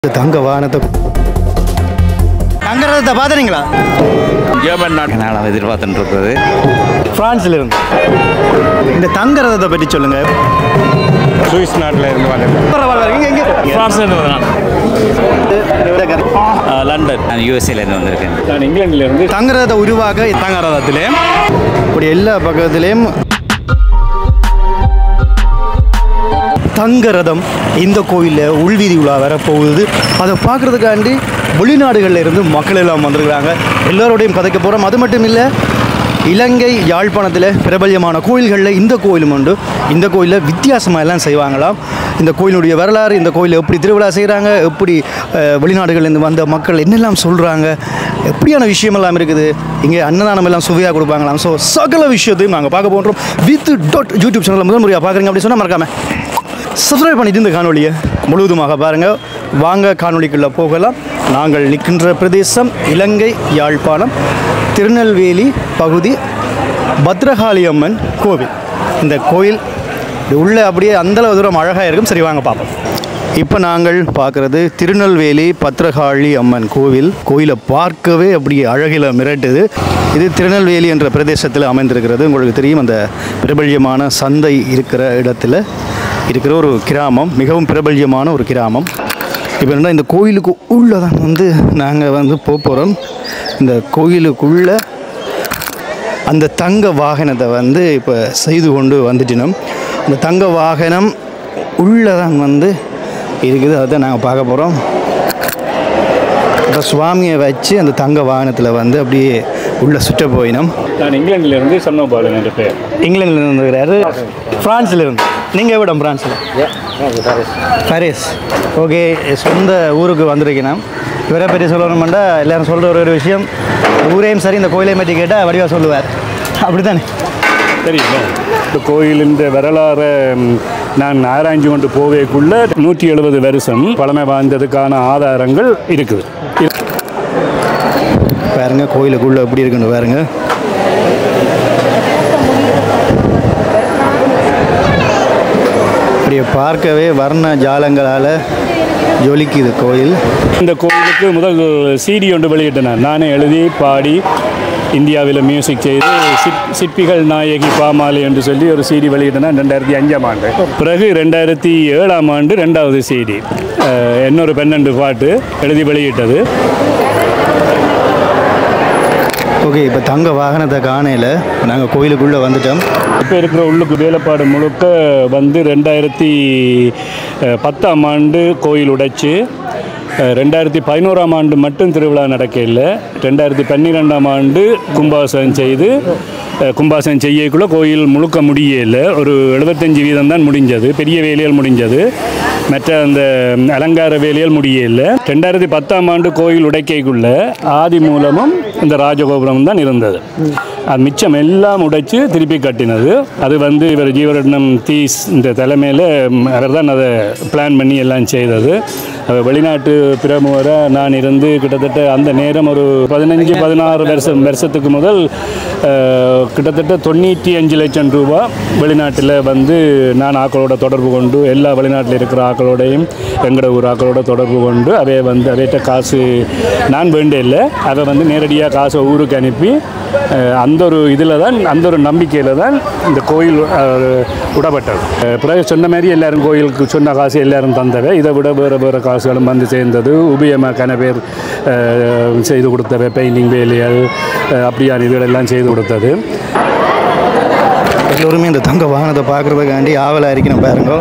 இந்த தங்க வாகனத்தை தங்க ரதத்தை பார்த்துறீங்களா ஜெர்மன் நாட்டு நான் எதிர்பார்த்துட்டு இருக்கிறது பிரான்ஸ்ல இருந்து இந்த தங்க ரதத்தை பற்றி சொல்லுங்க சுவிஸ் நாட்டில் இருந்து வந்திருக்கேன் இங்க எங்க ஃப்ரான்ஸ்ல இருந்து வந்தேன் நான். லண்டன் நான் யூஎஸ்ஏலேருந்து வந்திருக்கேன் நான் இங்கிலாந்துல இருந்து தங்க ரதத்தை உருவாக்க தங்க ரதத்திலே இப்படி எல்லா பக்கத்துலேயும் தங்க ரதம் இந்த கோயிலில் உள்வீதி உலா வரப்போகுது அதை பார்க்குறதுக்காண்டி வெளிநாடுகளில் இருந்து மக்கள் எல்லாம் வந்திருக்கிறாங்க எல்லோரோடையும் கதைக்க போகிறோம் அது மட்டும் இல்லை இலங்கை யாழ்ப்பாணத்தில் பிரபல்யமான கோயில்களில் இந்த கோயிலும் உண்டு இந்த கோயிலில் வித்தியாசமாக எல்லாம் செய்வாங்களாம் இந்த கோயிலுடைய வரலாறு இந்த கோயிலில் எப்படி திருவிழா செய்கிறாங்க எப்படி அஹ், வெளிநாடுகள்லேருந்து வந்த மக்கள் என்னெல்லாம் சொல்கிறாங்க எப்படியான விஷயமெல்லாம் இருக்குது இங்கே அன்னதானம் எல்லாம் சுவையாக கொடுப்பாங்களாம் ஸோ சகல விஷயத்தையும் நாங்கள் பார்க்க போகிறோம் வித் டாட் யூடியூப் சேனலில் முதல் முறையாக பார்க்குறீங்க அப்படி சொன்னால் மறக்காம சப்ஸ்கிரைப் பண்ணிட்டு இந்த காணொலியை முழுவதுமாக பாருங்கள் வாங்க காணொளிக்குள்ளே போகலாம் நாங்கள் நிற்கின்ற பிரதேசம் இலங்கை யாழ்ப்பாணம் திருநெல்வேலி பகுதி பத்ரகாளி அம்மன் கோவில் இந்த கோயில் இது உள்ளே அப்படியே அந்தளவு தூரம் அழகாக இருக்கும் சரி வாங்க பார்ப்போம் இப்போ நாங்கள் பார்க்குறது திருநெல்வேலி பத்ரகாளி அம்மன் கோவில் கோயிலை பார்க்கவே அப்படி அழகில் மிரட்டுது இது திருநெல்வேலி என்ற பிரதேசத்தில் அமைந்திருக்கிறது உங்களுக்கு தெரியும் அந்த பிரபல்யமான சந்தை இருக்கிற இடத்துல இருக்கிற ஒரு கிராமம் மிகவும் பிரபல்யமான ஒரு கிராமம் இப்போ என்ன இந்த கோயிலுக்கு உள்ளே தான் வந்து நாங்கள் வந்து போக போகிறோம் இந்த கோயிலுக்குள்ளே அந்த தங்க வாகனத்தை வந்து இப்போ செய்து கொண்டு வந்துட்டினோம் அந்த தங்க வாகனம் உள்ளே தான் வந்து இருக்குது அதை நாங்கள் பார்க்க போகிறோம் இப்போ சுவாமியை வச்சு அந்த தங்க வாகனத்தில் வந்து அப்படியே உள்ளே சுற்ற போயினோம் நான் இங்கிலாந்துல இருந்து சன்னோபாலன் என்ற பெயர் இங்கிலாந்துல இருந்து இருக்கிறாரு ஃப்ரான்ஸில் இருந்து நீங்கள் எവിടെ ஃப்ரான்ஸில் பாரிஸ் ஓகே சொந்த ஊருக்கு வந்திருக்கேன் இவரை பற்றி சொல்லணுமெண்டா எல்லாரும் சொல்கிற ஒரு ஒரு விஷயம் ஊரையும் சரி இந்த கோயிலையும் பற்றி கேட்டால் வடிவாக சொல்லுவார் அப்படி தானே தெரியுமா இந்த கோயிலின் வரலாறை ம், நான் ஆராய்ஞ்சு கொண்டு போவேக்குள்ள நூற்றி எழுபது வருஷம் பழமை வாய்ந்ததுக்கான ஆதாரங்கள் இருக்குது இது- பாருங்க கோயிலுக்குள்ளே எப்படி இருக்குன்னு பாருங்க அப்படியே பார்க்கவே வர்ண ஜாலங்களால் ஜொலிக்குது கோயில் இந்த கோயிலுக்கு முதல் சிடி ஒன்று வெளியிட்டேன் நானே எழுதி பாடி இந்தியாவில் மியூசிக் செய்து சிப் சிற்பிகள் நாயகி பாமாலை என்று சொல்லி ஒரு சிடி வெளியிட்டேன் ரெண்டாயிரத்தி அஞ்சாம் ஆண்டு பிறகு ரெண்டாயிரத்தி ஏழாம் ஆண்டு ரெண்டாவது சிடி இன்னொரு பன்னெண்டு பாட்டு எழுதி வெளியிட்டது ஓகே இப்போ தங்க வாகனத்தை காணையில் நாங்கள் கோயிலுக்குள்ளே வந்துட்டோம் இப்போ இருக்கிற உள்ளுக்கு வேலைப்பாடு முழுக்க வந்து ரெண்டாயிரத்தி அஹ், பத்தாம் ஆண்டு கோயில் உடைச்சு அஹ், ரெண்டாயிரத்தி பதினோராம் ஆண்டு மட்டும் திருவிழா நடக்கல ரெண்டாயிரத்தி பன்னிரெண்டாம் ஆண்டு கும்பாசனம் செய்து அஹ், கும்பாசனம் செய்யக்குள்ள கோயில் முழுக்க முடியல ஒரு எழுபத்தஞ்சு வீதம் தான் முடிஞ்சது பெரிய வேலைகள் முடிஞ்சது மற்ற அந்த அலங்கார வேலைகள் முடியல ரெண்டாயிரத்தி பத்தாம் ஆண்டு கோயில் உடைக்கைக்குள்ள ஆதி மூலமும் இந்த ராஜகோபுரம் தான் இருந்தது அது மிச்சம் எல்லாம் உடைச்சு திருப்பி கட்டினது அது வந்து இவர் ஜீவரட்னம் தீஸ் இந்த தலைமையில் அவர் தான் அதை பிளான் பண்ணி எல்லாம் செய்தது அவர் வெளிநாட்டு பிரமுகராக நான் இருந்து கிட்டத்தட்ட அந்த நேரம் ஒரு பதினஞ்சு பதினாறு வருஷம் வருஷத்துக்கு முதல் அஹ், கிட்டத்தட்ட தொண்ணூற்றி அஞ்சு லட்சம் ரூபா வெளிநாட்டில் வந்து நான் ஆக்களோட தொடர்பு கொண்டு எல்லா வெளிநாட்டில் இருக்கிற ஆக்களோடையும் எங்களோட ஊர் ஆக்களோட தொடர்பு கொண்டு அவை வந்து அவைகிட்ட காசு நான் வேண்டிய இல்லை அதை வந்து நேரடியாக காசை ஊருக்கு அனுப்பி அஹ், அந்த ஒரு இதில் தான் அந்த ஒரு நம்பிக்கையில் தான் இந்த கோயில் அஹ், விடப்பட்டது அஹ், பிறகு சொன்ன மாதிரி எல்லாரும் கோயிலுக்கு சொன்ன காசு எல்லாரும் தந்தவை இதை விட வேறு வேறு காசுகளும் வந்து சேர்ந்தது உபயமாக கன பேர் அஹ், செய்து கொடுத்தவை பெயிண்டிங் வேலைகள் அஹ், அப்படியான இதுகள் எல்லாம் செய்து கொடுத்தது எல்லோருமே இந்த தங்க வாகனத்தை பார்க்குறதுக்காண்டி ஆவலாக இருக்கணும் பாருங்க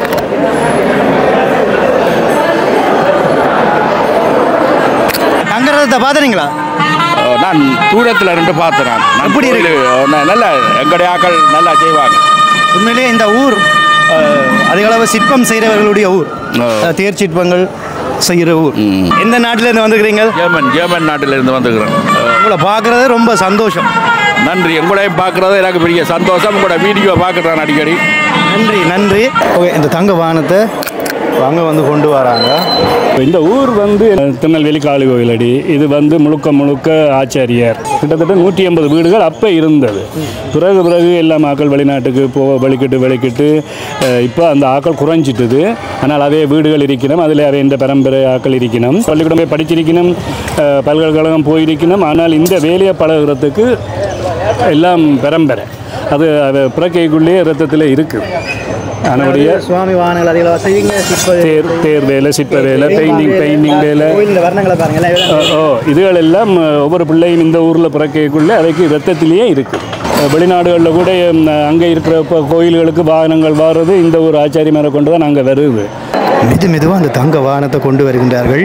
தங்க ரதத்தை பார்த்துறீங்களா நான் தூரத்தில் இருந்து பார்த்தேன் நான். நான் எப்படி இருக்கு? கோயிலு, ந- நல்லா எங்களுடைய ஆக்கள் நல்லா செய்வாங்க உண்மையிலேயே இந்த ஊர் அஹ், அதிகளவு சிற்பம் செய்கிறவர்களுடைய ஊர் ஆ. அஹ், தேர் சிற்பங்கள் செய்கிற ஊர் ம். எந்த நாட்டிலேருந்து வந்துக்கிறீங்க ஜெர்மன் ஜெர்மன் நாட்டிலிருந்து வந்துக்கிறேன் அஹ், உங்களை பார்க்குறது ரொம்ப சந்தோஷம் நன்றி உங்களையும் பார்க்குறது எனக்கு பெரிய சந்தோஷம் உங்களோட வீடியோ பார்க்குறேன் அடிக்கடி நன்றி நன்றி ஓகே இந்த தங்க வாகனத்தை அங்கே வந்து கொண்டு வராங்க இந்த ஊர் வந்து திருநெல்வேலி காளி கோயிலடி இது வந்து முழுக்க முழுக்க ஆச்சாரியார் கிட்டத்தட்ட நூற்றி ஐம்பது வீடுகள் அப்போ இருந்தது பிறகு பிறகு எல்லா ஆக்கள் வெளிநாட்டுக்கு போ வெளிக்கிட்டு வெளிக்கிட்டு இப்போ அந்த ஆக்கள் குறைஞ்சிட்டுது ஆனால் அதே வீடுகள் இருக்கணும் அதில் அவை இந்த பரம்பரை ஆக்கள் இருக்கணும் பள்ளிக்கூடம் போய் படிச்சிருக்கணும் அஹ், பல்கலைக்கழகம் போயிருக்கணும் ஆனால் இந்த வேலையை பழகுறதுக்கு எல்லாம் பரம்பரை அது அது பிறக்கைக்குள்ளேயே ரத்தத்தில் இருக்குது அதனுடைய சுவாமி வாகனங்கள் அதிகமாக செய்வீங்க சிற்ப தேர் தேர் வேலை சிற்ப வேலை பெயிண்டிங் பெயிண்டிங் வேலை கோயில் வர்ணங்களை பாருங்க எல்லாம் ஓ, இதெல்லாம் ஓ இதுகள் எல்லாம் அஹ், ஒவ்வொரு பிள்ளையும் இந்த ஊரில் பிறக்கக்குள்ளே அதுக்கு ரத்தத்திலேயே இருக்குது வெளிநாடுகளில் கூட அங்கே இருக்கிற இப்போ கோயில்களுக்கு வாகனங்கள் வாரது இந்த ஒரு ஆச்சாரியமாரை கொண்டு தான் அங்கே வருது மெது மெதுவாக அந்த தங்க வாகனத்தை கொண்டு வருகின்றார்கள்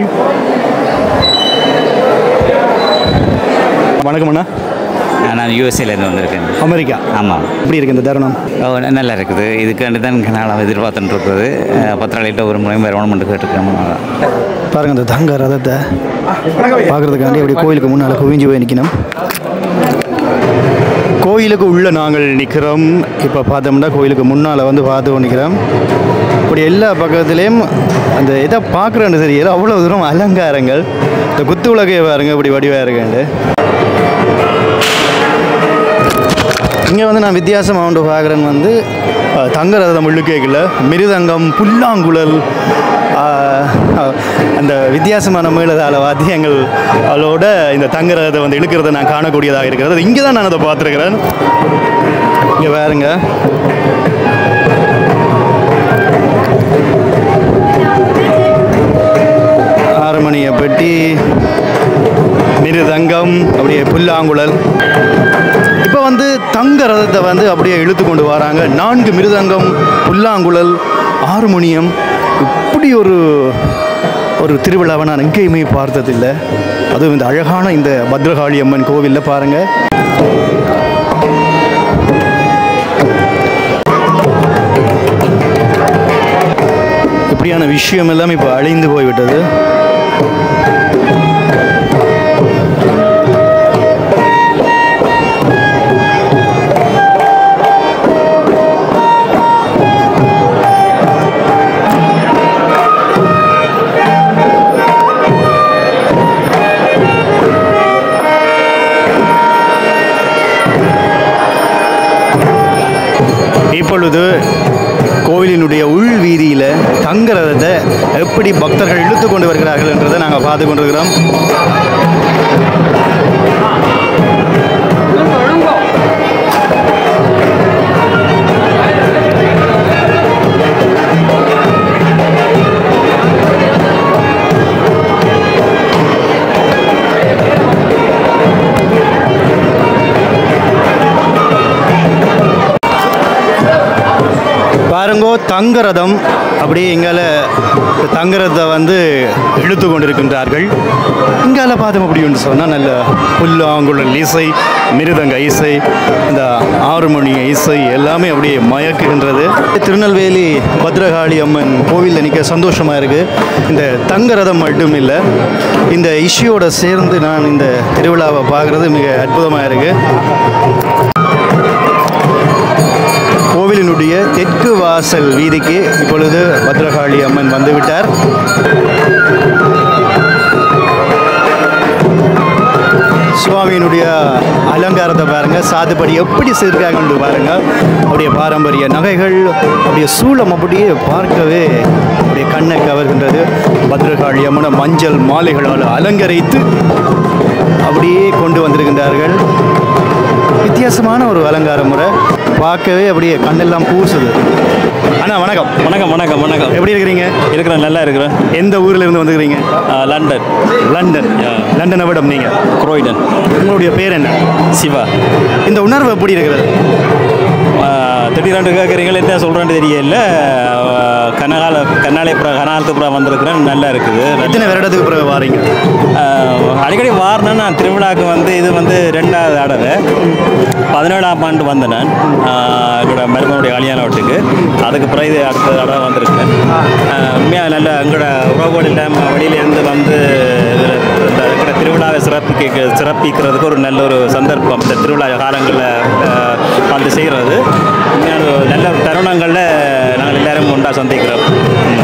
வணக்கம் அண்ணா நான் யூஎஸ்ஏலேருந்து வந்திருக்கேன் அமெரிக்கா ஆமாம் எப்படி இருக்கு இந்த தருணம் ஓ நல்லா இருக்குது இதுக்காண்டி தான் நான் எதிர்பார்த்துட்டு இருக்குது அஹ், பத்திராளிகிட்ட ஒரு முறையும் வரணும்னு கேட்டுருக்கேன் பாருங்க அந்த தங்க ரதத்தை பார்க்கறதுக்காண்டி அப்படி கோயிலுக்கு முன்னால் குவிஞ்சு போய் நிற்கணும் கோயிலுக்கு உள்ள நாங்கள் நிற்கிறோம் இப்போ பார்த்தோம்னா கோயிலுக்கு முன்னால் வந்து பார்த்து நிற்கிறோம் இப்படி எல்லா பக்கத்துலேயும் அந்த எதை பார்க்குறேன்னு தெரியல அவ்வளோ தூரம் அலங்காரங்கள் இந்த குத்து விளக்கையை பாருங்க இப்படி வடிவாக இருக்குண்டு இங்கே வந்து நான் வித்தியாசமாக ஒன்று பார்க்குறேன்னு வந்து அஹ், தங்க ரதம் முள்ளுக்கேக்கில் மிருதங்கம் புல்லாங்குழல் அஹ், அஹ், அந்த வித்தியாசமான மேலதாள வாத்தியங்கள் அதோட இந்த தங்க ரதத்தை வந்து இழுக்கிறத நான் காணக்கூடியதாக இருக்கிறது இங்கே தான் நான் அதை பார்த்துருக்கிறேன் இங்கே பாருங்க ஆறுமணியை பெட்டி மிருதங்கம் அப்படியே புல்லாங்குழல் இப்போ வந்து தங்க ரதத்தை வந்து அப்படியே இழுத்து கொண்டு வராங்க நான்கு மிருதங்கம் புல்லாங்குழல் ஹார்மோனியம் இப்படி ஒரு ஒரு திருவிழாவை நான் எங்கேயுமே பார்த்ததில்லை அதுவும் இந்த அழகான இந்த பத்ரகாளி அம்மன் கோவிலில் பாருங்கள் இப்படியான விஷயம் எல்லாம் இப்போ அழிந்து போய்விட்டது இப்பொழுது கோவிலினுடைய உள் வீதியில் தங்க ரதத்தை எப்படி பக்தர்கள் இழுத்து கொண்டு வருகிறார்கள் என்றதை நாங்கள் பார்த்து கொண்டிருக்கிறோம் பாருங்கோ தங்க ரதம் அப்படியே எங்கால தங்க ரதத்தை வந்து இழுத்து கொண்டிருக்கின்றார்கள் இங்கால பார்த்தோம் அப்படின்னு சொன்னால் நல்ல புல்லாங்குழல் இசை மிருதங்க இசை இந்த ஆறுமணி இசை எல்லாமே அப்படியே மயக்குகின்றது திருநெல்வேலி பத்ரகாளி அம்மன் கோவிலில் நிற்க சந்தோஷமாக இருக்குது இந்த தங்க ரதம் மட்டும் இல்லை இந்த இஷ்யூவோட சேர்ந்து நான் இந்த திருவிழாவை பார்க்குறது மிக அற்புதமாக இருக்குது கோவிலினுடைய தெற்கு வாசல் வீதிக்கு இப்பொழுது பத்ரகாளி அம்மன் வந்துவிட்டார் சுவாமியினுடைய அலங்காரத்தை பாருங்க சாதுபடி எப்படி செய்திருக்காங்கன்னு பாருங்க அப்படியே பாரம்பரிய நகைகள் அப்படியே சூளம் அப்படியே பார்க்கவே அப்படியே கண்ணை கவர்கின்றது பத்ரகாளி அம்மனை மஞ்சள் மாலைகளால் அலங்கரித்து அப்படியே கொண்டு வந்திருக்கின்றார்கள் வித்தியாசமான ஒரு அலங்கார முறை பார்க்கவே அப்படியே கண்ணெல்லாம் பூசுது அண்ணா வணக்கம் வணக்கம் வணக்கம் வணக்கம் எப்படி இருக்கிறீங்க இருக்கிறேன் நல்லா இருக்கிறேன் எந்த ஊர்ல இருந்து வந்துக்கிறீங்க ஆ, லண்டன் லண்டன் லண்டனை விடம் நீங்க குரோய்டன் உங்களுடைய பேர் என்ன சிவா இந்த உணர்வு எப்படி இருக்கிறது ஆ, திடீரென்று கேட்குறீங்களா என்ன சொல்கிறேன்னு தெரியல ஆ, கனகால கண்ணாலைப்புறம் கனகாலத்துப்புறம் வந்திருக்கிறேன் நல்லா இருக்குது எத்தனை வருடத்துக்கு பிறகு வாரீங்க ஆ, அடிக்கடி வாரினா நான் திருவிழாவுக்கு வந்து இது வந்து ரெண்டாவது தடவை பதினேழாம் ஆண்டு வந்தேன் நான் ஆ, என்னோட மருமனுடைய கல்யாண வீட்டுக்கு அதுக்கு பிறகு இது அடுத்த தடவை வந்திருக்கேன் உண்மையாக நல்ல எங்களோட உறவுகள் இல்லாமல் வெளியிலேருந்து வந்து இதுல இந்த எங்களோட திருவிழாவை சிறப்பிக்க சிறப்பிக்கிறதுக்கு ஒரு நல்ல ஒரு சந்தர்ப்பம் இந்த திருவிழா காலங்களில் வந்து செய்கிறது உண்மையான ஒரு நல்ல தருணங்களில் நாங்கள் எல்லாரும் ஒன்றா சந்திக்கிறோம் இப்போ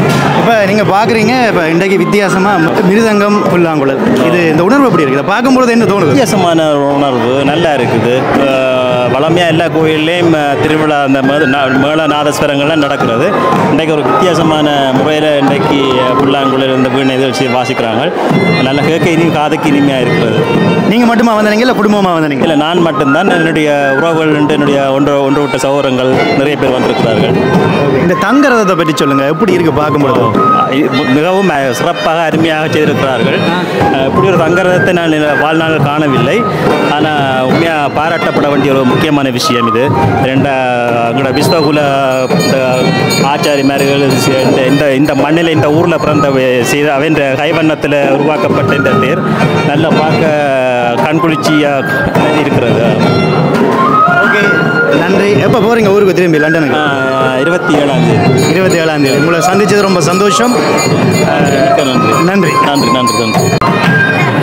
இப்போ நீங்கள் பார்க்குறீங்க இப்போ இன்றைக்கு வித்தியாசமாக மிருதங்கம் புல்லாங்குழல் இது இந்த உணர்வு எப்படி இருக்குது இதை பார்க்கும்பொழுது என்ன தோணுது வித்தியாசமான ஒரு உணர்வு நல்லா இருக்குது வளமையாக எல்லா கோயில்லையும் அஹ், திருவிழா அந்த மேத நா- மேள நாதஸ்வரங்கள்லாம் நடக்கிறது இன்றைக்கு ஒரு வித்தியாசமான முறையில் இன்றைக்கு அஹ், புல்லாங்குழல் இந்த வீணை நிகழ்ச்சி வாசிக்கிறாங்க நல்ல கேட்க இனி காதுக்கு இனிமையாக இருக்கிறது நீங்கள் மட்டுமா வந்தீங்க இல்லை குடும்பமாக வந்தீங்க இல்லை நான் மட்டும்தான் என்னுடைய உறவுகள் என்று என்னுடைய ஒன்று ஒன்று விட்ட சகோதரங்கள் நிறைய பேர் வந்திருக்கிறார்கள் இந்த தங்கரதத்தை பற்றி சொல்லுங்கள் எப்படி இருக்குது பார்க்கும்பொழுது இது மிகவும் அஹ், சிறப்பாக அருமையாக செய்திருக்கிறார்கள் அஹ், இப்படி ஒரு தங்கரதத்தை நான் இந்த வாழ்நாளில் காணவில்லை ஆனால் உண்மையாக பாராட்டப்பட வேண்டிய ஒரு முக்கியமான விஷயம் இது ரெண்டா எங்களோட விஸ்வகுல இந்த ஆச்சாரிமார்கள் இந்த இந்த இந்த மண்ணில் இந்த ஊரில் பிறந்த வே- செய்த அவன் கைவண்ணத்தில் உருவாக்கப்பட்ட இந்த தேர் நல்லா பார்க்க கண்குளிர்ச்சியாக இருக்கிறது ஓகே நன்றி எப்போ போகிறீங்க ஊருக்கு திரும்பி லண்டனுக்கு அஹ், இருபத்தி ஏழாம் தேதி இருபத்தி ஏழாம் தேதி உங்களை சந்திச்சது ரொம்ப சந்தோஷம் அஹ், மிக்க நன்றி நன்றி நன்றி நன்றி நன்றி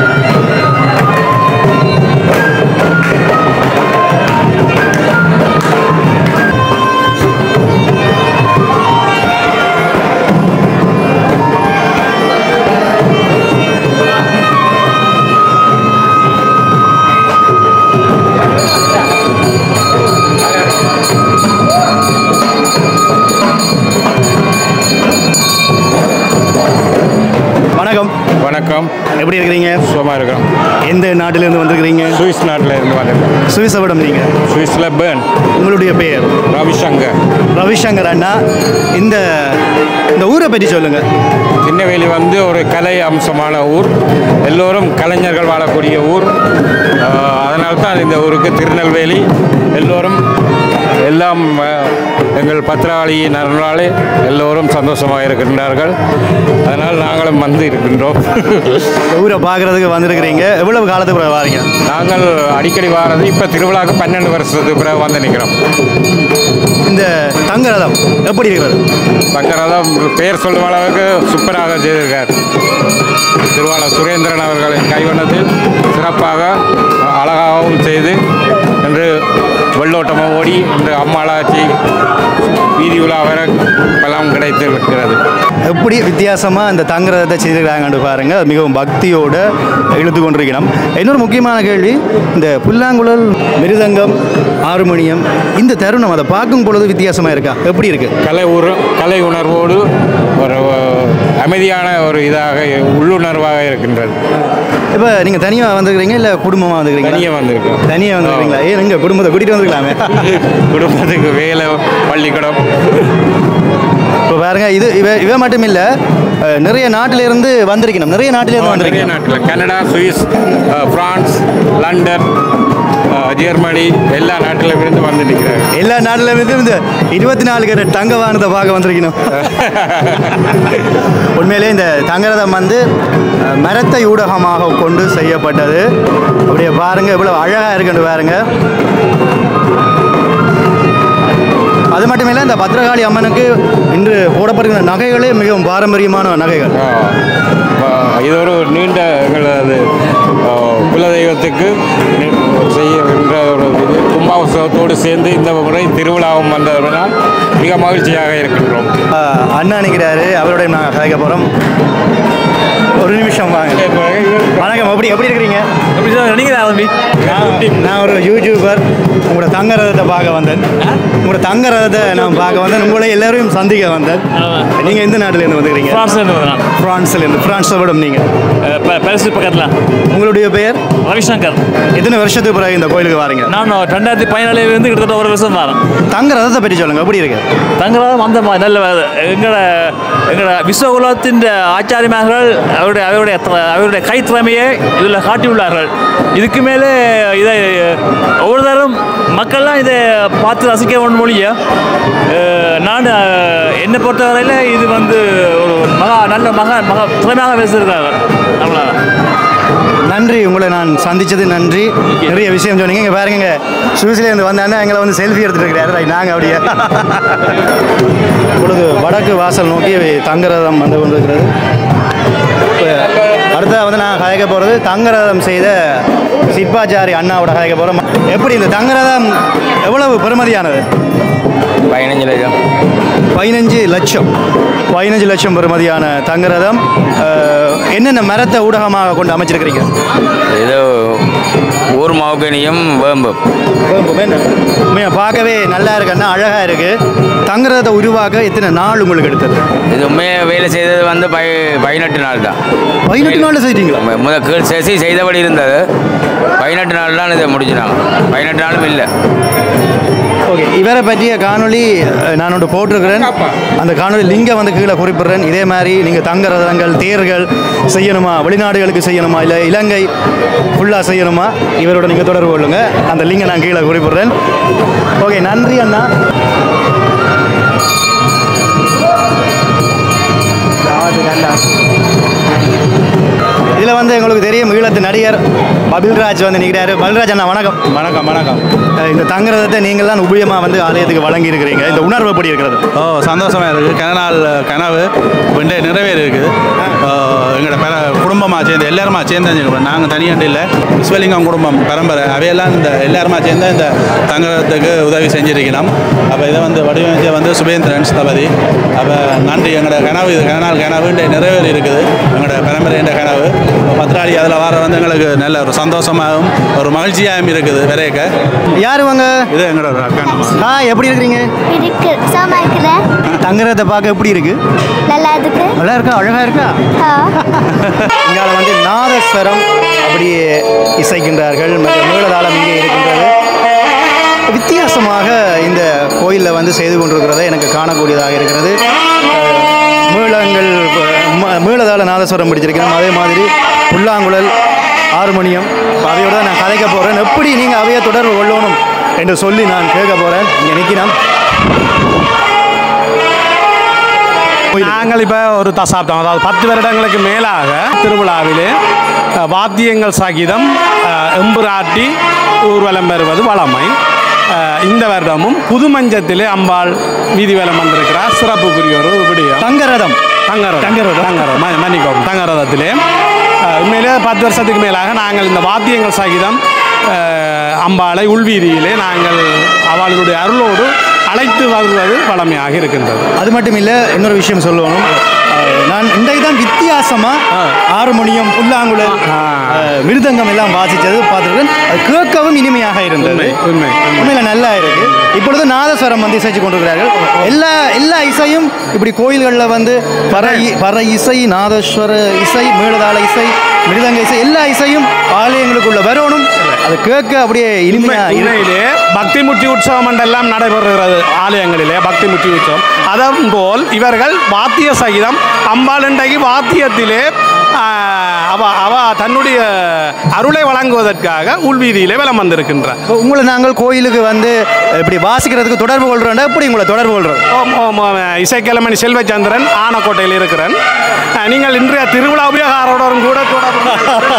வணக்கம் வணக்கம் எப்படி இருக்கிறீங்க சுகமாக இருக்கிறோம் எந்த நாட்டிலேருந்து வந்திருக்கிறீங்க சுவிஸ் நாட்டில் இருந்து வந்திருக்கோம் சுவிசவிடம் நீங்கள் சுவிஸில் பேர்ன் உங்களுடைய பெயர் ரவிசங்கர் ரவிசங்கர் அண்ணா இந்த இந்த ஊரை பற்றி சொல்லுங்கள் திருநெல்வேலி வந்து ஒரு கலை அம்சமான ஊர் எல்லோரும் கலைஞர்கள் வாழக்கூடிய ஊர் அதனால தான் இந்த ஊருக்கு திருநெல்வேலி எல்லோரும் எல்லாம் அஹ், எங்கள் பத்திராளி நலனாலே எல்லோரும் சந்தோஷமாக இருக்கின்றார்கள் அதனால் நாங்களும் வந்து இருக்கின்றோம் இந்த ஊரை பார்க்குறதுக்கு வந்திருக்கிறீங்க எவ்வளவு காலத்துக்கு பிறகு வாரீங்க நாங்கள் அடிக்கடி வாரது இப்போ திருவிழாவுக்கு பன்னெண்டு வருஷத்துக்கு பிறகு வந்து நிற்கிறோம் இந்த தங்கரதம் எப்படி இருக்கிறது சங்கரதம் பெயர் சொல்லும் அளவுக்கு சூப்பராக செய்திருக்கார் திருவாளர் சுரேந்திரன் அவர்களின் கைவண்ணத்தில் சிறப்பாக அழகாகவும் செய்து இன்று வெள்ளோட்டமாக ஓடி இன்று அம்மாளாச்சி வீதி உலா வர பலம் கிடைத்திருக்கிறது எப்படி வித்தியாசமாக இந்த தங்கரதத்தை செய்திருக்கிறாங்கன்னு பாருங்க அது மிகவும் பக்தியோட இழுத்து கொண்டிருக்கிறோம் இன்னொரு முக்கியமான கேள்வி இந்த புல்லாங்குழல் மிருதங்கம் ஆறுமணியம் இந்த தருணம் அதை பார்க்கும் பொழுது வித்தியாசமாக இருக்கா எப்படி இருக்கு கலை உரு கலை உணர்வோடு ஒரு அஹ், அமைதியான ஒரு இதாக உள்ளுணர்வாக இருக்கின்றது இப்போ நீங்கள் தனியாக வந்துருக்கிறீங்க இல்லை குடும்பமாக வந்துருக்கிறீங்க தனியாக வந்திருக்கோம் தனியாக வந்துருக்கீங்களா ஏன் எங்கள் குடும்பத்தை கூட்டிகிட்டு வந்துருக்கலாமே குடும்பத்துக்கு வேலை பள்ளிக்கூடம் இப்போ பாருங்க இது இவ இவ மட்டும் இல்லை அஹ், நிறைய நாட்டில இருந்து வந்திருக்கணும் நிறைய நாட்டில இருந்து நிறைய வந்திருக்கணும் நாட்டில் கனடா சுவிஸ் அஹ், பிரான்ஸ் லண்டன் அஹ், ஜெர்மனி எல்லா நாட்டிலும் இருந்து வந்து நிற்கிறாங்க எல்லா நாட்டில இருந்து இந்த இருபத்தி நாலு கேரட் தங்க வானத்தை பார்க்க வந்திருக்கணும் உண்மையிலே இந்த தங்கரதம் வந்து அஹ், மரத்தை ஊடகமாக கொண்டு செய்யப்பட்டது அப்படியே பாருங்க இவ்வளவு அழகா இருக்குன்னு பாருங்க அது மட்டும் இல்லை இந்த பத்ரகாளி அம்மனுக்கு இன்று போடப்படுகிற நகைகளே மிகவும் பாரம்பரியமான நகைகள் அஹ், இது ஒரு நீண்ட எங்களது அஹ், குலதெய்வத்துக்கு நி- செய்கின்ற ஒரு இது கும்பாபிஷேகத்தோடு சேர்ந்து இந்த முறை திருவிழாவும் வந்ததனால் மிக மகிழ்ச்சியாக இருக்கின்றோம் அஹ், அண்ணா நிற்கிறாரு அவருடைய நாங்கள் கதைக்க போகிறோம் ஒரு நிமிஷம் வாங்க வணக்கம் எப்படி எப்படி இருக்கிறீங்க நான் நான் ஒரு யூடியூபர் உங்களோட தங்க ரதத்தை பார்க்க வந்தேன் உங்களோட தங்க ரதத்தை நான் பார்க்க வந்தேன் உங்களை எல்லாரையும் சந்திக்க வந்தேன் நீங்கள் எந்த நாட்டிலேருந்து வந்துக்கிறீங்க ஃப்ரான்ஸ்லேருந்து வரேன் ஃப்ரான்ஸ்லேருந்து ஃப்ரான்ஸை விட நீங்கள் பேரசு பக்கத்தில் உங்களுடைய பெயர் ரவிசங்கர் எத்தனை வருஷத்துக்கு பிறகு இந்த கோயிலுக்கு வாரீங்க நான் ரெண்டாயிரத்தி பதினாலுலேருந்து கிட்டத்தட்ட ஒரு வருஷம் வரேன் தங்க ரதத்தை பற்றி சொல்லுங்கள் எப்படி இருக்கு தங்களாம் அந்த மாதிரி நல்ல எங்களோட எங்களோட விஸ்வகுலத்தின் ஆச்சாரியமார்கள் அவருடைய அவருடைய த- அவருடைய கைத்திறமையை இதில் காட்டியுள்ளார்கள் இதுக்கு மேலே இதை ஒவ்வொரு தரம் மக்கள்லாம் இதை பார்த்து ரசிக்க வேண்டும் மொழிய நான் அஹ், என்னை பொறுத்தவரையில் இது வந்து ஒரு மகா நல்ல மகா மகா திறமையாக பேசியிருக்காங்க அவ்வளோதான் நன்றி உங்களை நான் சந்திச்சது நன்றி நிறைய விஷயம் சொன்னீங்க இங்கே பாருங்க சுவிஸ்லேருந்து வந்தாங்கன்னா எங்களை வந்து செல்ஃபி எடுத்துட்டு இருக்கிறாரு ரைட் நாங்கள் அப்படியே இப்பொழுது வடக்கு வாசல் நோக்கி தங்கரதம் வந்து கொண்டிருக்கிறது இப்ப அடுத்தா வந்து நான் கதைக்க போகிறது தங்கரதம் செய்த சிற்பாச்சாரி அண்ணாவோட கதைக்க போகிறோம் எப்படி இந்த தங்கரதம் எவ்வளவு பெருமதியானது பதினஞ்சு லட்சம் பதினஞ்சு லட்சம் பதினஞ்சு லட்சம் பெறுமதியான தங்கரதம் அஹ், என்னென்ன மரத்தை ஊடகமாக கொண்டு அமைச்சிருக்கிறீங்க இது ஊர் மாவுக்கனியும் வேம்பும் உண்மையா பார்க்கவே நல்லா இருக்குன்னா அழகாக இருக்குது தங்கரதத்தை உருவாக்க எத்தனை நாள் உங்களுக்கு எடுத்தது இது உண்மையை வேலை செய்தது வந்து பை பதினெட்டு நாள் தான் பதினெட்டு நாளில் செய்தீங்களா மு- முத கீழ் சேசி செய்தபடி இருந்தது பதினெட்டு நாள் தான் இதை முடிச்சினாங்க பதினெட்டு நாளும் இல்லை ஓகே இவரை பற்றிய காணொளி அஹ், நான் ஒன்று போட்டிருக்கிறேன் அந்த காணொளி லிங்கை வந்து கீழே குறிப்பிடுறேன் இதே மாதிரி நீங்கள் தங்க ரதங்கள் தேர்கள் செய்யணுமா வெளிநாடுகளுக்கு செய்யணுமா இல்லை இலங்கை ஃபுல்லாக செய்யணுமா இவரோட நீங்கள் தொடர்பு கொள்ளுங்க அந்த லிங்கை நான் கீழே குறிப்பிடுறேன் ஓகே நன்றி அண்ணா இதில் வந்து எங்களுக்கு தெரியும் ஈழத்து நடிகர் பபில்ராஜ் வந்து நிற்கிறாரு பபில்ராஜ் அண்ணா வணக்கம் வணக்கம் வணக்கம் அஹ் இந்த தங்குறதை நீங்கள் தான் உபயமாக வந்து ஆலயத்துக்கு வழங்கி இருக்கிறீங்க இந்த உணர்வு எப்படி இருக்கிறது ஓ சந்தோஷமாக இருக்குது கனநாள் கனவு வெண்டை நிறைவேறி இருக்குது எங்களோட பெற குடும்பமாக சேர்ந்து எல்லாருமா சேர்ந்து நாங்கள் தனியாண்டு இல்லை விஸ்வலிங்கம் குடும்பம் பரம்பரை அவையெல்லாம் இந்த எல்லாருமா சேர்ந்து இந்த தங்குறதுக்கு உதவி செஞ்சிருக்கிறோம் அப்போ இதை வந்து வடிவமைச்ச வந்து சுபேந்திரன் ஸ்தபதி அப்போ நன்றி எங்களோட கனவு இது கனநாள் கனவு இன்றைய நிறைவேறி இருக்குது எங்களோட பரம்பரை என்ற கனவு இப்போ பத்திராளி அதில் வர வந்து எங்களுக்கு நல்ல ஒரு சந்தோஷமாகவும் ஒரு மகிழ்ச்சியாகவும் இருக்குது விரைக்க யார் வாங்க இது எங்களோட கனவு ஆ எப்படி இருக்கிறீங்க இருக்கு சோமா இருக்குல்ல தங்குறதை பார்க்க எப்படி இருக்கு நல்லா இருக்கு நல்லா இருக்கா அழகா இருக்கா ஆ. இங்கால வந்து நாதஸ்வரம் அப்படியே இசைக்கின்றார்கள் மற்றும் மேளதாளம் இங்கே இருக்கின்றது வித்தியாசமாக இந்த கோயிலில் வந்து செய்து கொண்டிருக்கிறதை எனக்கு காணக்கூடியதாக இருக்கிறது அஹ், மேளங்கள் ம- மேளதாள நாதஸ்வரம் பிடிச்சிருக்கிறோம் அதே மாதிரி புல்லாங்குழல் ஹார்மோனியம் அவையோட தான் நான் கதைக்க போகிறேன் எப்படி நீங்கள் அவையை தொடர்பு கொள்ளணும் என்று சொல்லி நான் கேட்க போகிறேன் இங்கே நிற்கிறேன் நாங்கள் இப்போ ஒரு தசாப்தம் அதாவது பத்து வருடங்களுக்கு மேலாக திருவிழாவிலே அஹ், வாத்தியங்கள் சகிதம் அஹ், எம்புராட்டி ஊர்வலம் பெறுவது வளமை அஹ், இந்த வருடமும் புதுமஞ்சத்திலே அம்பாள் வீதி வலம் வந்திருக்கிறார் சிறப்புக்குரிய ஒரு விடயம் தங்கரதம் தங்கரதம் தங்கரதம். தங்கரதம் ம- மன்னிக்கவும் தங்கரதத்திலே அஹ், உண்மையிலே பத்து வருஷத்துக்கு மேலாக நாங்கள் இந்த வாத்தியங்கள் சகிதம் அஹ், அம்பாளை உள்வீதியிலே நாங்கள் அவளுடைய அருளோடு அழைத்து வருவது வளமையாக இருக்கின்றது அது மட்டும் இல்லை இன்னொரு விஷயம் சொல்லணும் அஹ், நான் இன்றைக்கு தான் வித்தியாசமாக ஹார்மோனியம் புல்லாங்குழல் அஹ், மிருதங்கம் எல்லாம் வாசித்தது பார்த்துருக்கேன் அது கேட்கவும் இனிமையாக இருந்தது உண்மை, உண்மை, உண்மை. உண்மையில நல்லா இருக்கு இப்பொழுது நாதஸ்வரம் வந்து இசைச்சு கொண்டிருக்கிறார்கள் எல்லா எல்லா இசையும் இப்படி கோயில்களில் வந்து பற இ- பற இசை நாதஸ்வர இசை மேளதாள இசை மிருதங்க இசை எல்லா இசையும் ஆலயங்களுக்குள்ள வரணும் அது கேட்க அப்படியே இனிமையா இரு- உண்மையிலே பக்தி முற்றி உற்சவம் என்றெல்லாம் நடைபெறுகிறது ஆலயங்களிலே பக்தி முற்றி உற்சவம் அதன் போல் இவர்கள் வாத்திய சகிதம் அம்பாள் இன்றைக்கு வாத்தியத்திலே ஆஹ், அவ அவ தன்னுடைய அருளை வழங்குவதற்காக உள்வீதியிலே வலம் வந்திருக்கின்றார் இப்போ உங்களை நாங்கள் கோயிலுக்கு வந்து இப்படி வாசிக்கிறதுக்கு தொடர்பு கொள்றோம்னா எப்படி உங்களை தொடர்பு கொள்றோம் ஓம் ஓம் ஓம் இசைக்கிழமணி செல்வச்சந்திரன் ஆனக்கோட்டையில் இருக்கிறேன் அஹ், நீங்கள் இன்றைய திருவிழா உபயோகாரோடும் கூட தொடர்பு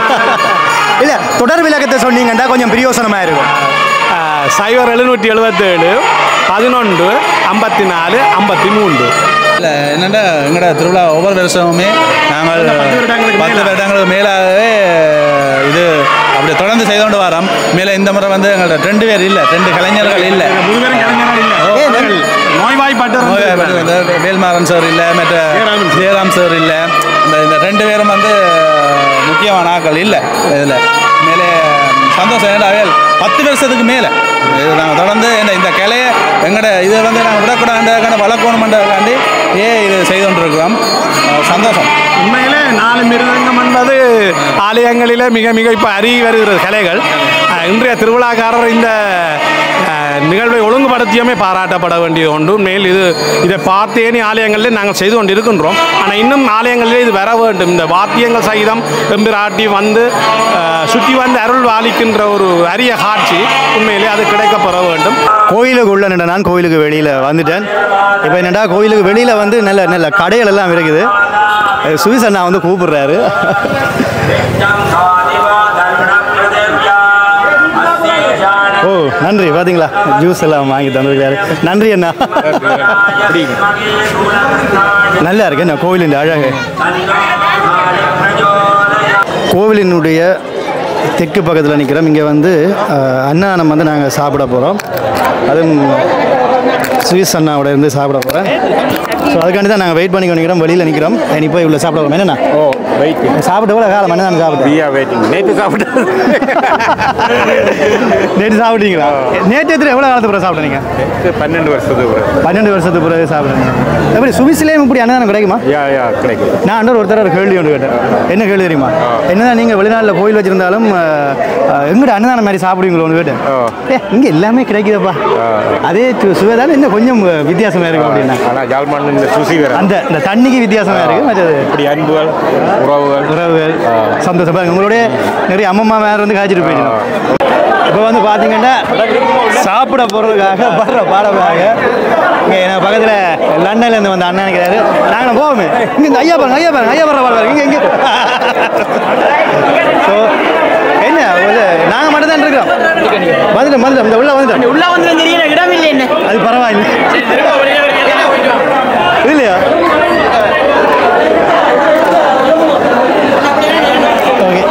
இல்ல தொடர் விளக்கத்தை சொன்னீங்கன்னா கொஞ்சம் பிரியோசனமா இருக்கும் அஹ், சைபர் எழுநூற்றி எழுபத்தேழு பதினொன்று ஐம்பத்தி நாலு ஐம்பத்தி மூன்று இல்லை என்னென்னா எங்களோட திருவிழா ஒவ்வொரு வருஷமுமே நாங்கள் பத்து வருடங்களுக்கு பத்து மேலா? வருடங்களுக்கு மேலாகவே இது அப்படி தொடர்ந்து செய்து கொண்டு வரோம் மேலே இந்த முறை வந்து எங்களோட ரெண்டு பேர் இல்லை ரெண்டு கலைஞர்கள் இல்லை முதுபெரும் கலைஞர்கள் இல்லை அவர்கள் நோய்வாய்ப்பட்டு இந்த வேல்மாறன் சார் இல்லை மற்ற ஜெயராம் சார் இல்லை இந்த இந்த ரெண்டு பேரும் வந்து முக்கியமான ஆட்கள் இல்லை இதில் மேலே சந்தோஷம் ஏன்னா அவையல் பத்து வருஷத்துக்கு மேலே இது நாங்கள் தொடர்ந்து இந்த இந்த கிளையை எங்களோட இதை வந்து நாங்கள் விடக்கூடாதுக்கான வளர்க்கணுமென்றதுக்காண்டி ஏ இது செய்து கொண்டிருக்கிறோம் அஹ் சந்தோஷம் உண்மையிலே நாலு மிருதங்கம் என்பது ஆலயங்களிலே மிக மிக இப்போ அருகி வருகிறது கலைகள் அஹ், இன்றைய திருவிழாக்காரர் இந்த அஹ், நிகழ்வை ஒழுங்குபடுத்தியமே பாராட்டப்பட வேண்டியது ஒன்று மேல் இது இதை பார்த்தேனி ஆலயங்களில் நாங்கள் செய்து கொண்டு இருக்கின்றோம் ஆனால் இன்னும் ஆலயங்களிலே இது வர வேண்டும் இந்த வாத்தியங்கள் சகிதம் எம்பிராட்டி வந்து அஹ், சுற்றி வந்து அருள் வாலிக்கின்ற ஒரு அரிய காட்சி உண்மையிலே அது கிடைக்கப்பெற வேண்டும் கோயிலுக்கு உள்ள நின்ற நான் கோயிலுக்கு வெளியில் வந்துட்டேன் இப்போ என்னடா கோயிலுக்கு வெளியில் வந்து நல்ல நல்ல கடைகள் எல்லாம் இருக்குது அஹ் சுவிஸ் அண்ணா வந்து கூப்பிடுறாரு ஓ நன்றி பார்த்தீங்களா ஜூஸ் எல்லாம் வாங்கி தந்திருக்காரு நன்றி அண்ணா நல்லா இருக்கு என்ன கோயிலின் அழகு கோவிலினுடைய தெற்கு பக்கத்தில் நிற்கிறோம் இங்கே வந்து அஹ், அன்னதானம் வந்து நாங்கள் சாப்பிட போகிறோம் அதுவும் சுவிஸ் அண்ணாவோட இருந்து சாப்பிட போகிறேன் ஸோ அதுக்காண்டி தான் நாங்கள் வெயிட் பண்ணி நிற்கிறோம் வெளியில் நிற்கிறோம் நீ போய் இவ்வளோ சாப்பிட போகிறோம் என்னண்ணா ஓ வெயிட் சாப்பிட்டு கூட காலம் என்ன நான் சாப்பிட்டேன் பியா வெயிட்டிங் நேற்று சாப்பிட்டு நேற்று சாப்பிட்டீங்களா நேற்று எத்தனை எவ்வளோ காலத்துக்கு பிறகு சாப்பிட்டீங்க பன்னெண்டு வருஷத்துக்கு பிறகு. பன்னெண்டு வருஷத்துக்கு பிறகு சாப்பிடுறீங்க எப்படி சுவிஸ்லேயும் இப்படி அன்னதானம் கிடைக்குமா யா யா கிடைக்கும் நான் இன்னொரு ஒருத்தர் ஒரு கேள்வி ஒன்று கேட்டேன் என்ன கேள்வி தெரியுமா என்னதான் நீங்கள் வெளிநாட்டில் கோயில் வச்சிருந்தாலும் எங்கட அன்னதானம் மாதிரி சாப்பிடுவீங்களோன்னு கேட்டேன் ஏ இங்கே எல்லாமே கிடைக்குதப்பா அதே சு- சுவைதான் இன்னும் கொஞ்சம் வித்தியாசமாக இருக்கும் அப்படின்னா ஆனால் ஜாழ்மான் இந்த சுசி வேற அந்த இந்த தண்ணிக்கு வித்தியாசமாக இருக்கு மற்றது இப்படி அன்புகள் உறவுகள் உறவுகள் சந்தோஷம் பாருங்க உங்களுடைய நிறைய அம்மம்மா வேறு வந்து காய்ச்சிட்டு போயிடணும் இப்போ வந்து பார்த்தீங்கன்னா சாப்பிட போகிறதுக்காக வர்ற பாடமாக இங்கே எனக்கு பக்கத்தில் லண்டன்லேருந்து வந்த அண்ணன் நினைக்கிறாரு நாங்கள் போவோமே இங்கே இந்த ஐயா பாருங்க ஐயா பாருங்க ஐயா பாருங்க பாருங்க இங்கே இங்கே ஸோ என்ன ஒரு நாங்கள் மட்டும் தான் இருக்கோம் வந்துட்டோம் வந்துட்டோம் இந்த உள்ள வந்துட்டோம் உள்ள வந்து தெரியல இடம் இல்லை என்ன அது பரவாயில்ல இல்லையா ஓகே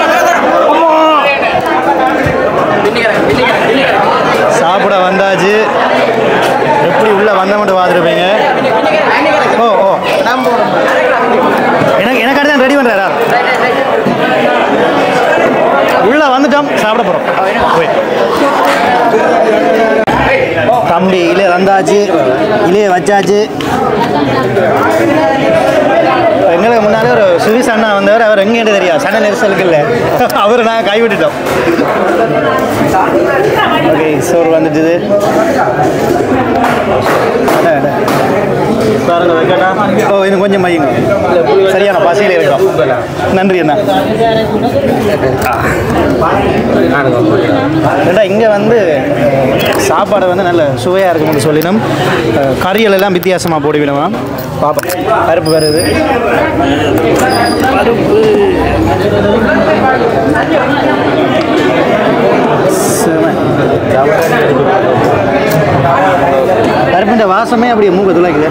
சாப்பிட வந்தாச்சு எப்படி உள்ள வந்த மட்டும் பார்த்துருப்பீங்க ஓ ஓ எனக்கு எனக்கு அடுத்து ரெடி பண்ணுறாரா உள்ள வந்துட்டோம் சாப்பிட போகிறோம் போய் தம்பி இலைய வந்தாச்சு இலைய வச்சாச்சு எங்களுக்கு முன்னாலே ஒரு சுவிஸ் அண்ணா வந்தவர் அவர் எங்கேன்னு தெரியாது சண்டை நெரிசலுக்கு இல்லை அவரை நாங்கள் கைவிட்டுட்டோம் ஓகே சோறு வந்துட்டுது அட, அட. பாருங்க வைக்கட்டா ஓ இன்னும் கொஞ்சம் மையுங்க சரியான பசியில் இருக்கோம் நன்றி அண்ணா ஏண்டா இங்கே வந்து சாப்பாடு வந்து நல்ல சுவையாக இருக்கும்னு சொல்லினோம் அஹ், கறிகள் எல்லாம் வித்தியாசமாக போடுவிடுமா பாப்போம் பருப்பு வருது செம. பருப்பின் வாசமே அப்படியே மூக்க துளைக்குது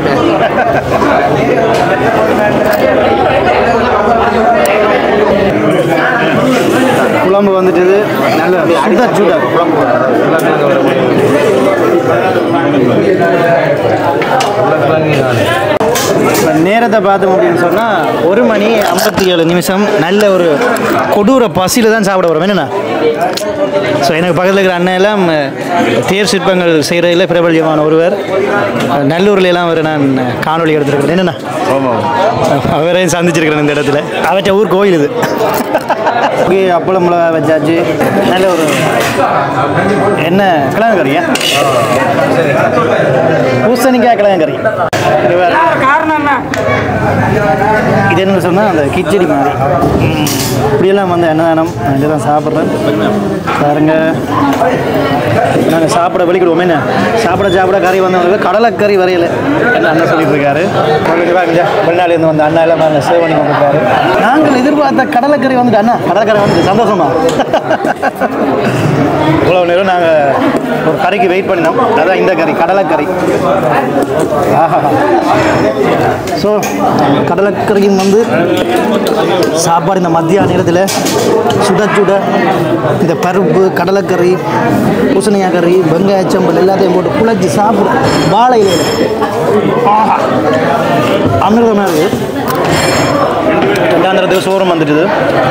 குழம்பு வந்துட்டுது நல்ல சுட சுட குழம்பு இப்ப நேரத்தை பார்த்தோம் அப்படின்னு சொன்னால் ஒரு மணி ஐம்பத்தி ஏழு நிமிஷம் நல்ல ஒரு கொடூர பசியில் தான் சாப்பிட வரோம் என்னண்ணா ஸோ எனக்கு பக்கத்தில் இருக்கிற அண்ணன் எல்லாம் அஹ், தேர் சிற்பங்கள் செய்கிறதில் பிரபல்யமான ஒருவர் அஹ், நல்லூர்ல எல்லாம் அவர் நான் காணொளி எடுத்திருக்கிறேன் என்னண்ணா அவரையும் சந்திச்சிருக்கிறேன் இந்த இடத்துல அவற்ற ஊர் கோயில் இது ஓகே அப்பளம் மிளகா வச்சாச்சு நல்ல ஒரு என்ன கிழங்கு கறியா பூசணிக்காய் கிழங்கு கறி இது வேற. இது என்ன சொன்னால் அந்த கிச்சடி மாதிரி ம். இப்படியெல்லாம் வந்து அன்னதானம் இங்கே தான் சாப்பிட்றேன் பாருங்க நாங்கள் சாப்பிட வெளிக்கிடுவோம் என்ன சாப்பிட சாப்பிட கறி வந்தவங்களுக்கு கடலைக்கறி வரையல என்ன அண்ணன் சொல்லிட்டு இருக்காரு உங்களுக்கு பாருங்க வெளிநாட்டிலேருந்து வந்த அண்ணா எல்லாம் பாருங்க சேவ் பண்ணி கொண்டிருக்காரு நாங்கள் எதிர்பார்த்த கடலைக்கறி வந்துட்டு அண்ணா கடலைக்கறி வந்து சந்தோஷமா இவ்வளோ நேரம் நாங்கள் ஒரு கறிக்கு வெயிட் பண்ணினோம் அதான் இந்த கறி கடலைக்கறி ஆஹா ஸோ கடலைக்கறியும் வந்து சாப்பாடு இந்த மத்தியான நேரத்தில் சுட சுட இந்த பருப்பு கடலைக்கறி பூசணிக்காய் கறி வெங்காய சம்பல் எல்லாத்தையும் போட்டு குழச்சி சாப்பிடும் வாழை இலையில ஆஹா அமிர்தமாக இருக்குது ரெண்டாந்திரத்துக்கு சோறும் வந்துட்டுது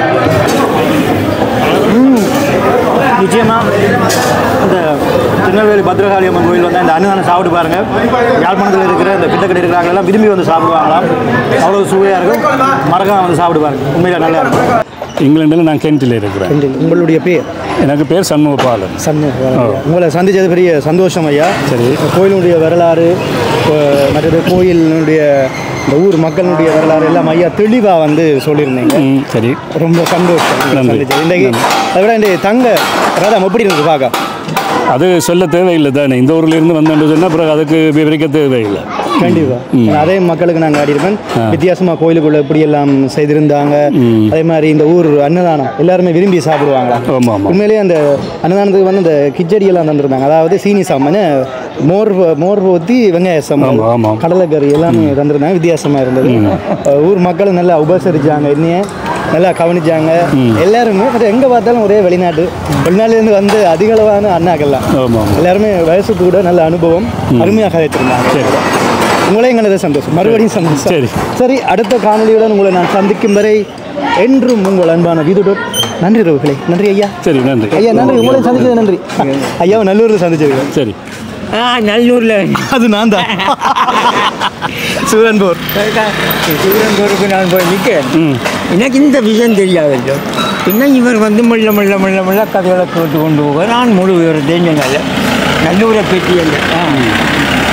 ம் நிச்சயமாக இந்த திருநெல்வேலி பத்ரகாளி அம்மன் கோயில் வந்து இந்த அன்னதானம் சாப்பிட்டு பாருங்க யாழ்ப்பாணத்தில் இருக்கிற இந்த பித்தக்கடை இருக்கிறாங்களெல்லாம் விரும்பி வந்து சாப்பிடுவாங்களாம் அவ்வளோ சுவையாக இருக்கும் மறக்காம வந்து சாப்பிட்டு பாருங்க உண்மையில நல்லா இருக்கும் இங்கிலாண்டில் நான் கென்ட்டில் இருக்கிறேன் உங்களுடைய பேர் எனக்கு பேர் சண்முகபாலன் சண்முகம் உங்களை சந்திச்சது பெரிய சந்தோஷம் ஐயா சரி கோயிலுடைய வரலாறு அஹ், மற்றது கோயிலினுடைய இந்த ஊர் மக்களுடைய வரலாறு எல்லாம் ஐயா தெளிவாக வந்து சொல்லியிருந்தீங்க ம், சரி ரொம்ப சந்தோஷம் உங்களை நன்றி. சந்திச்சது. இன்றைக்கு அதை விட இந்த தங்க ரதம் எப்படி இருக்கு பார்க்க அது சொல்ல தேவையில்லை தானே இந்த ஊர்ல இருந்து வந்தேன்னு சொன்னால் பிறகு அதுக்கு விவரிக்க தேவையில்லை கண்டிப்பா அதே மக்களுக்கு நாங்கள் ஆடிருப்பேன் வித்தியாசமா கோயிலுக்குள்ள எப்படி எல்லாம் செய்திருந்தாங்க அதே மாதிரி இந்த ஊர் அன்னதானம் எல்லாருமே விரும்பி சாப்பிடுவாங்க ஆமாம் ஆமாம் உண்மையிலேயே அந்த அன்னதானத்துக்கு வந்து இந்த கிச்சடி எல்லாம் தந்திருந்தாங்க அதாவது சீனி சாமான் மோர் மோர் ஊற்றி வெங்காய சாம்பார் ஆமாம், ஆமாம். கடலைக்கறி எல்லாமே தந்திருந்தாங்க வித்தியாசமா இருந்தது அஹ் ஊர் மக்கள் நல்லா உபசரிச்சாங்க என்னைய நல்லா கவனிச்சாங்க எல்லாருமே பட் எங்கே பார்த்தாலும் ஒரே வெளிநாட்டு வெளிநாட்டிலேருந்து வந்து அதிக அளவான அண்ணாக்கள்லாம் ஆமாம் எல்லாருமே வயசு கூட நல்ல அனுபவம் அருமையாக கதைத்திருந்தாங்க சரி உங்களையும் கண்டது சந்தோஷம் மறுபடியும் சந்தோஷம் சரி. சரி அடுத்த காணொலியுடன் உங்களை நான் சந்திக்கும் வரை என்றும் உங்கள் அன்பான விதுடன் நன்றி ரோர்களே நன்றி ஐயா சரி நன்றி ஐயா நன்றி உங்களை சந்திச்சது நன்றி ஐயாவை நல்லூரில் சந்திச்சது சரி ஆ நல்லூரில் அது நான் தான் சூரன்பூர் சிவரங்கூருக்கு நான் போய் நிற்கிறேன் எனக்கு இந்த விஷயம் தெரியாதല്ലോ பின்ன இவர் வந்து மெல்ல மெல்ல மெல்ல மெல்ல கதைகளை கேட்டு கொண்டு போக நான் முழு விவரத்தையும் சொன்னால நல்லூரை பற்றி அல்ல ஆ.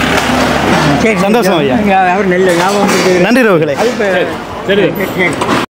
சரி சந்தோஷம் ஐயா. அவர் நல்ல ஞாபகம் நன்றி ரோர்களே அது இப்ப- சரி